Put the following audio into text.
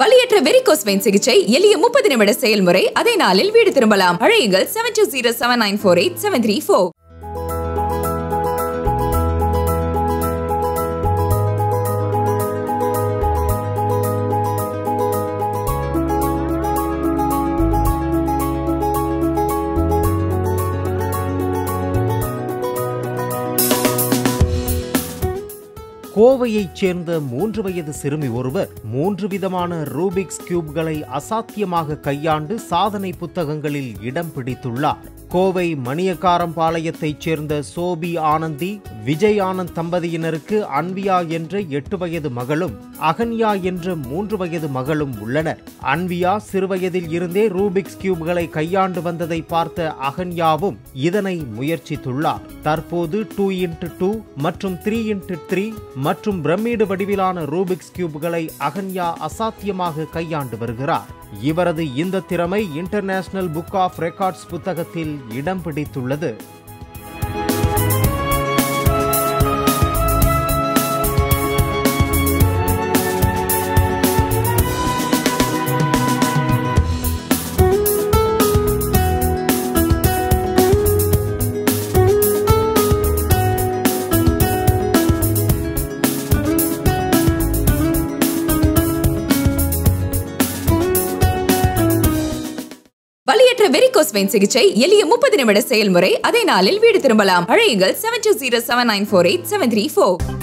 வலியற்ற varicose vein சிகிச்சை எளிய முப்பது நிமிட செயல்முறை அதே நாளில் வீடு திரும்பலாம் அழையுங்கள் seven two zero seven nine four eight seven three four கோவையைச் சேர்ந்த மூன்று வயது சிறுமி ஒருவர் மூன்று விதமான ரூபிக்ஸ் கியூப்களை அசாத்தியமாக கையாண்டு சாதனை புத்தகங்களில் இடம் பிடித்துள்ளார் கோவை மணியக்காரம்பாளையத்தைச் சேர்ந்த சோபி ஆனந்தி விஜய் ஆனந்த் தம்பதியினருக்கு அன்வியா என்ற எட்டு வயது மகளும் அகன்யா என்ற மூன்று வயது மகளும் உள்ளனர் அன்வியா சிறுவயதில் இருந்தே ரூபிக்ஸ் கியூப்களை கையாண்டு வந்ததை பார்த்த அகன்யாவும் இதனை முயற்சித்துள்ளார் தற்போது டூ இன்ட்டு டூ மற்றும் த்ரீ இன்ட்டு த்ரீ மற்றும் பிரமிடு வடிவிலான ரூபிக்ஸ் கியூப்களை அகன்யா அசாத்தியமாக கையாண்டு வருகிறார் இவரது இந்த திறமை இன்டர்நேஷனல் புக் ஆஃப் ரெக்கார்ட்ஸ் புத்தகத்தில் இடம் பிடித்துள்ளது வலியற்ற வெரிகோஸ் வெயின் சிகிச்சை எளிய முப்பது நிமிட செயல்முறை அதே நாளில் வீடு திரும்பலாம் அழையுங்கள் seven two zero seven nine four eight seven three four